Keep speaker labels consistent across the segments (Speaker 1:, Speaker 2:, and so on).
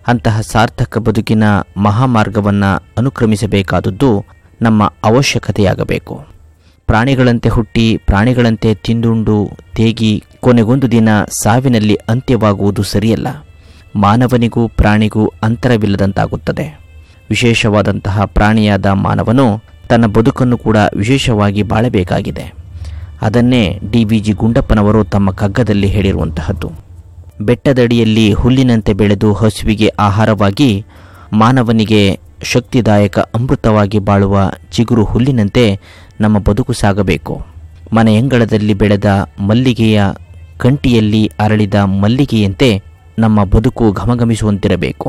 Speaker 1: ಅಂತಹ ಸಾರ್ಥಕ ಬದುಕಿನ ಮಹಾಮಾರ್ಗವನ್ನು ಅನುಕ್ರಮಿಸಬೇಕಾದದ್ದು ನಮ್ಮ ಅವಶ್ಯಕತೆಯಾಗಬೇಕು ಪ್ರಾಣಿಗಳಂತೆ ಹುಟ್ಟಿ ಪ್ರಾಣಿಗಳಂತೆ ತಿಂದುಂಡು ತೇಗಿ ಕೊನೆಗೊಂದು ದಿನ ಸಾವಿನಲ್ಲಿ ಅಂತ್ಯವಾಗುವುದು ಸರಿಯಲ್ಲ ಮಾನವನಿಗೂ ಪ್ರಾಣಿಗೂ ಅಂತರವಿಲ್ಲದಂತಾಗುತ್ತದೆ ವಿಶೇಷವಾದಂತಹ ಪ್ರಾಣಿಯಾದ ಮಾನವನು ತನ್ನ ಬದುಕನ್ನು ಕೂಡ ವಿಶೇಷವಾಗಿ ಬಾಳಬೇಕಾಗಿದೆ ಅದನ್ನೇ ಡಿ ವಿ ಜಿ ಗುಂಡಪ್ಪನವರು ತಮ್ಮ ಕಗ್ಗದಲ್ಲಿ ಹೇಳಿರುವಂತಹದ್ದು ಬೆಟ್ಟದಡಿಯಲ್ಲಿ ಹುಲ್ಲಿನಂತೆ ಬೆಳೆದು ಹಸುವಿಗೆ ಆಹಾರವಾಗಿ ಮಾನವನಿಗೆ ಶಕ್ತಿದಾಯಕ ಅಮೃತವಾಗಿ ಬಾಳುವ ಚಿಗುರು ಹುಲ್ಲಿನಂತೆ ನಮ್ಮ ಬದುಕು ಸಾಗಬೇಕು ಮನೆಯಂಗಳದಲ್ಲಿ ಬೆಳೆದ ಮಲ್ಲಿಗೆಯ ಕಂಟಿಯಲ್ಲಿ ಅರಳಿದ ಮಲ್ಲಿಗೆಯಂತೆ ನಮ್ಮ ಬದುಕು ಘಮಘಮಿಸುವಂತಿರಬೇಕು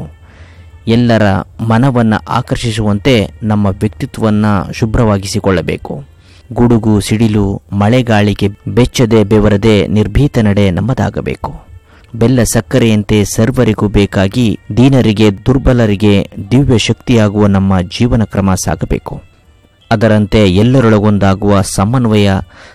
Speaker 1: ಎಲ್ಲರ ಮನವನ್ನು ಆಕರ್ಷಿಸುವಂತೆ ನಮ್ಮ ವ್ಯಕ್ತಿತ್ವವನ್ನು ಶುಭ್ರವಾಗಿಸಿಕೊಳ್ಳಬೇಕು ಗುಡುಗು ಸಿಡಿಲು ಮಳೆಗಾಳಿಗೆ ಬೆಚ್ಚದೆ ಬೆವರದೆ ನಿರ್ಭೀತ ನಡೆ ನಮ್ಮದಾಗಬೇಕು ಬೆಲ್ಲ ಸಕ್ಕರೆಯಂತೆ ಸರ್ವರಿಗೂ ಬೇಕಾಗಿ ದೀನರಿಗೆ ದುರ್ಬಲರಿಗೆ ದಿವ್ಯ ಶಕ್ತಿಯಾಗುವ ನಮ್ಮ ಜೀವನ ಕ್ರಮ ಸಾಗಬೇಕು ಅದರಂತೆ ಎಲ್ಲರೊಳಗೊಂದಾಗುವ ಸಮನ್ವಯ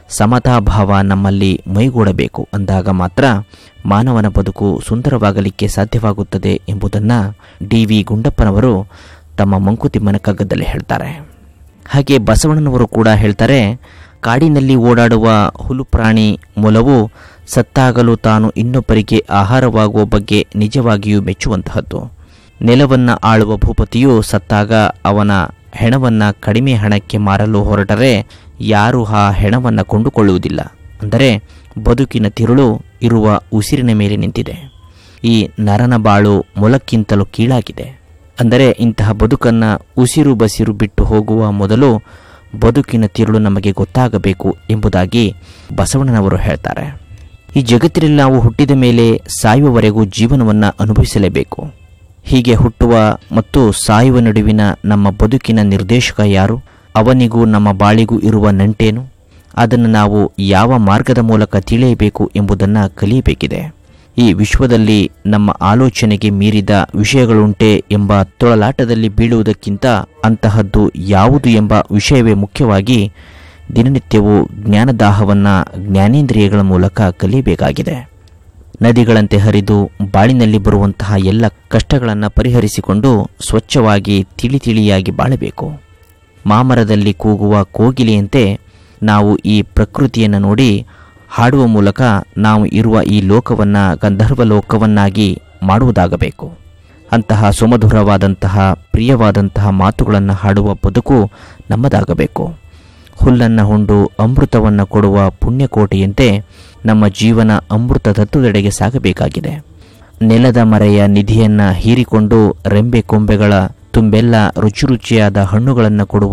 Speaker 1: ಸಮತಾಭಾವ ನಮ್ಮಲ್ಲಿ ಮೈಗೂಡಬೇಕು ಅಂದಾಗ ಮಾತ್ರ ಮಾನವನ ಬದುಕು ಸುಂದರವಾಗಲಿಕ್ಕೆ ಸಾಧ್ಯವಾಗುತ್ತದೆ ಎಂಬುದನ್ನು ಡಿ ವಿ ಗುಂಡಪ್ಪನವರು ತಮ್ಮ ಮಂಕುತಿಮ್ಮನ ಕಗ್ಗದಲ್ಲಿ ಹೇಳ್ತಾರೆ ಹಾಗೆ ಬಸವಣ್ಣನವರು ಕೂಡ ಹೇಳ್ತಾರೆ ಕಾಡಿನಲ್ಲಿ ಓಡಾಡುವ ಹುಲು ಪ್ರಾಣಿ ಮೊಲವು ಸತ್ತಾಗಲು ತಾನು ಇನ್ನೊಬ್ಬರಿಗೆ ಆಹಾರವಾಗುವ ಬಗ್ಗೆ ನಿಜವಾಗಿಯೂ ಮೆಚ್ಚುವಂತಹದ್ದು ನೆಲವನ್ನು ಆಳುವ ಭೂಪತಿಯು ಸತ್ತಾಗ ಅವನ ಹೆಣವನ್ನು ಕಡಿಮೆ ಹಣಕ್ಕೆ ಮಾರಲು ಹೊರಟರೆ ಯಾರೂ ಆ ಹೆಣವನ್ನು ಕೊಂಡುಕೊಳ್ಳುವುದಿಲ್ಲ ಅಂದರೆ ಬದುಕಿನ ತಿರುಳು ಇರುವ ಉಸಿರಿನ ಮೇಲೆ ನಿಂತಿದೆ ಈ ನರನ ಬಾಳು ಮೊಲಕ್ಕಿಂತಲೂ ಕೀಳಾಗಿದೆ ಅಂದರೆ ಇಂತಹ ಬದುಕನ್ನು ಉಸಿರು ಬಸಿರು ಬಿಟ್ಟು ಹೋಗುವ ಮೊದಲು ಬದುಕಿನ ತಿರುಳು ನಮಗೆ ಗೊತ್ತಾಗಬೇಕು ಎಂಬುದಾಗಿ ಬಸವಣ್ಣನವರು ಹೇಳ್ತಾರೆ ಈ ಜಗತ್ತಿನಲ್ಲಿ ನಾವು ಹುಟ್ಟಿದ ಮೇಲೆ ಸಾಯುವವರೆಗೂ ಜೀವನವನ್ನು ಅನುಭವಿಸಲೇಬೇಕು ಹೀಗೆ ಹುಟ್ಟುವ ಮತ್ತು ಸಾಯುವ ನಡುವಿನ ನಮ್ಮ ಬದುಕಿನ ನಿರ್ದೇಶಕ ಯಾರು ಅವನಿಗೂ ನಮ್ಮ ಬಾಳಿಗೂ ಇರುವ ನಂಟೇನು ಅದನ್ನು ನಾವು ಯಾವ ಮಾರ್ಗದ ಮೂಲಕ ತಿಳಿಯಬೇಕು ಎಂಬುದನ್ನು ಕಲಿಯಬೇಕಿದೆ ಈ ವಿಶ್ವದಲ್ಲಿ ನಮ್ಮ ಆಲೋಚನೆಗೆ ಮೀರಿದ ವಿಷಯಗಳುಂಟೆ ಎಂಬ ತೊಳಲಾಟದಲ್ಲಿ ಬೀಳುವುದಕ್ಕಿಂತ ಅಂತಹದ್ದು ಯಾವುದು ಎಂಬ ವಿಷಯವೇ ಮುಖ್ಯವಾಗಿ ದಿನನಿತ್ಯವೂ ಜ್ಞಾನದಾಹವನ್ನು ಜ್ಞಾನೇಂದ್ರಿಯಗಳ ಮೂಲಕ ಕಲಿಯಬೇಕಾಗಿದೆ ನದಿಗಳಂತೆ ಹರಿದು ಬಾಳಿನಲ್ಲಿ ಬರುವಂತಹ ಎಲ್ಲ ಕಷ್ಟಗಳನ್ನು ಪರಿಹರಿಸಿಕೊಂಡು ಸ್ವಚ್ಛವಾಗಿ ತಿಳಿ ತಿಳಿಯಾಗಿ ಬಾಳಬೇಕು ಮಾಮರದಲ್ಲಿ ಕೂಗುವ ಕೋಗಿಲೆಯಂತೆ ನಾವು ಈ ಪ್ರಕೃತಿಯನ್ನು ನೋಡಿ ಹಾಡುವ ಮೂಲಕ ನಾವು ಇರುವ ಈ ಲೋಕವನ್ನು ಗಂಧರ್ವ ಲೋಕವನ್ನಾಗಿ ಮಾಡುವುದಾಗಬೇಕು ಅಂತಹ ಸುಮಧುರವಾದಂತಹ ಪ್ರಿಯವಾದಂತಹ ಮಾತುಗಳನ್ನು ಹಾಡುವ ಬದುಕು ನಮ್ಮದಾಗಬೇಕು ಹುಲ್ಲನ್ನು ಹೊಂಡು ಅಮೃತವನ್ನು ಕೊಡುವ ಪುಣ್ಯಕೋಟೆಯಂತೆ ನಮ್ಮ ಜೀವನ ಅಮೃತ ತತ್ವದೆಡೆಗೆ ಸಾಗಬೇಕಾಗಿದೆ ನೆಲದ ಮರೆಯ ನಿಧಿಯನ್ನು ಹೀರಿಕೊಂಡು ರೆಂಬೆ ಕೊಂಬೆಗಳ ತುಂಬೆಲ್ಲ ರುಚಿ ರುಚಿಯಾದ ಹಣ್ಣುಗಳನ್ನು ಕೊಡುವ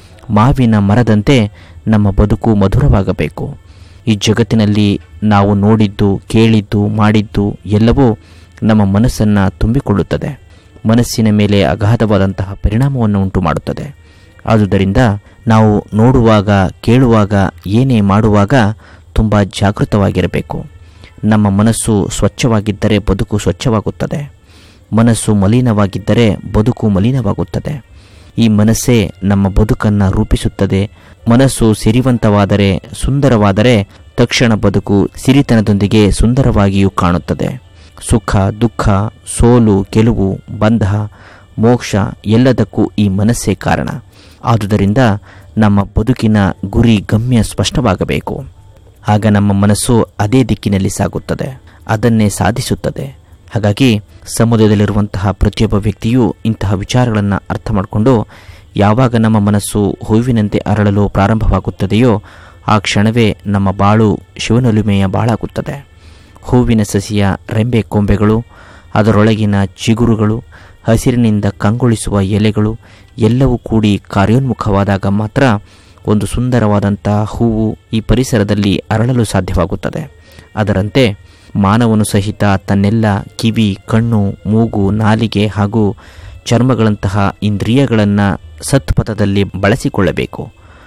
Speaker 1: ಮಾವಿನ ಮರದಂತೆ ನಮ್ಮ ಬದುಕು ಮಧುರವಾಗಬೇಕು ಈ ಜಗತ್ತಿನಲ್ಲಿ ನಾವು ನೋಡಿದ್ದು ಕೇಳಿದ್ದು ಮಾಡಿದ್ದು ಎಲ್ಲವೂ ನಮ್ಮ ಮನಸ್ಸನ್ನು ತುಂಬಿಕೊಳ್ಳುತ್ತದೆ ಮನಸ್ಸಿನ ಮೇಲೆ ಅಗಾಧವಾದಂತಹ ಪರಿಣಾಮವನ್ನು ಉಂಟು ಮಾಡುತ್ತದೆ ಆದುದರಿಂದ ನಾವು ನೋಡುವಾಗ ಕೇಳುವಾಗ ಏನೇ ಮಾಡುವಾಗ ತುಂಬ ಜಾಗೃತವಾಗಿರಬೇಕು ನಮ್ಮ ಮನಸ್ಸು ಸ್ವಚ್ಛವಾಗಿದ್ದರೆ ಬದುಕು ಸ್ವಚ್ಛವಾಗುತ್ತದೆ ಮನಸ್ಸು ಮಲಿನವಾಗಿದ್ದರೆ ಬದುಕು ಮಲಿನವಾಗುತ್ತದೆ ಈ ಮನಸ್ಸೇ ನಮ್ಮ ಬದುಕನ್ನು ರೂಪಿಸುತ್ತದೆ ಮನಸ್ಸು ಸಿರಿವಂತವಾದರೆ ಸುಂದರವಾದರೆ ತಕ್ಷಣ ಬದುಕು ಸಿರಿತನದೊಂದಿಗೆ ಸುಂದರವಾಗಿಯೂ ಕಾಣುತ್ತದೆ ಸುಖ ದುಃಖ ಸೋಲು ಗೆಲುವು ಬಂಧ ಮೋಕ್ಷ ಎಲ್ಲದಕ್ಕೂ ಈ ಮನಸ್ಸೇ ಕಾರಣ ಆದುದರಿಂದ ನಮ್ಮ ಬದುಕಿನ ಗುರಿ ಗಮ್ಯ ಸ್ಪಷ್ಟವಾಗಬೇಕು ಆಗ ನಮ್ಮ ಮನಸ್ಸು ಅದೇ ದಿಕ್ಕಿನಲ್ಲಿ ಸಾಗುತ್ತದೆ ಅದನ್ನೇ ಸಾಧಿಸುತ್ತದೆ ಹಾಗಾಗಿ ಸಮುದಾಯದಲ್ಲಿರುವಂತಹ ಪ್ರತಿಯೊಬ್ಬ ವ್ಯಕ್ತಿಯೂ ಇಂತಹ ವಿಚಾರಗಳನ್ನು ಅರ್ಥ ಮಾಡಿಕೊಂಡು ಯಾವಾಗ ನಮ್ಮ ಮನಸ್ಸು ಹೂವಿನಂತೆ ಅರಳಲು ಪ್ರಾರಂಭವಾಗುತ್ತದೆಯೋ ಆ ಕ್ಷಣವೇ ನಮ್ಮ ಬಾಳು ಶಿವನೊಲುಮೆಯ ಬಾಳಾಗುತ್ತದೆ ಹೂವಿನ ಸಸಿಯ ರೆಂಬೆ ಕೊಂಬೆಗಳು ಅದರೊಳಗಿನ ಚಿಗುರುಗಳು ಹಸಿರಿನಿಂದ ಕಂಗೊಳಿಸುವ ಎಲೆಗಳು ಎಲ್ಲವೂ ಕೂಡಿ ಕಾರ್ಯೋನ್ಮುಖವಾದಾಗ ಮಾತ್ರ ಒಂದು ಸುಂದರವಾದಂಥ ಹೂವು ಈ ಪರಿಸರದಲ್ಲಿ ಅರಳಲು ಸಾಧ್ಯವಾಗುತ್ತದೆ ಅದರಂತೆ ಮಾನವನು ಸಹಿತ ತನ್ನೆಲ್ಲ ಕಿವಿ ಕಣ್ಣು ಮೂಗು ನಾಲಿಗೆ ಹಾಗೂ ಚರ್ಮಗಳಂತಹ ಇಂದ್ರಿಯಗಳನ್ನು ಸತ್ಪಥದಲ್ಲಿ ಬಳಸಿಕೊಳ್ಳಬೇಕು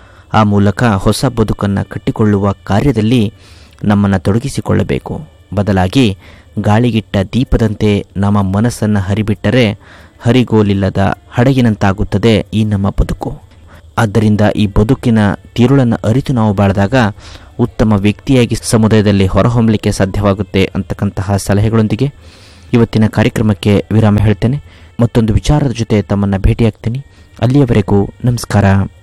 Speaker 1: ಆ ಮೂಲಕ ಹೊಸ ಬದುಕನ್ನು ಕಟ್ಟಿಕೊಳ್ಳುವ ಕಾರ್ಯದಲ್ಲಿ ನಮ್ಮನ್ನು ತೊಡಗಿಸಿಕೊಳ್ಳಬೇಕು ಬದಲಾಗಿ ಗಾಳಿಗಿಟ್ಟ ದೀಪದಂತೆ ನಮ್ಮ ಮನಸ್ಸನ್ನು ಹರಿಬಿಟ್ಟರೆ ಹರಿಗೋಲಿಲ್ಲದ ಹಡಗಿನಂತಾಗುತ್ತದೆ ಈ ನಮ್ಮ ಬದುಕು ಆದ್ದರಿಂದ ಈ ಬದುಕಿನ ತಿರುಳನ್ನು ಅರಿತು ನಾವು ಬಾಳಿದಾಗ ಉತ್ತಮ ವ್ಯಕ್ತಿಯಾಗಿ ಸಮುದಾಯದಲ್ಲಿ ಹೊರಹೊಮ್ಮಲಿಕ್ಕೆ ಸಾಧ್ಯವಾಗುತ್ತೆ ಅಂತಕ್ಕಂತಹ ಸಲಹೆಗಳೊಂದಿಗೆ ಇವತ್ತಿನ ಕಾರ್ಯಕ್ರಮಕ್ಕೆ ವಿರಾಮ ಹೇಳ್ತೇನೆ ಮತ್ತೊಂದು ವಿಚಾರದ ಜೊತೆ ತಮ್ಮನ್ನು ಭೇಟಿಯಾಗ್ತೀನಿ ಅಲ್ಲಿಯವರೆಗೂ ನಮಸ್ಕಾರ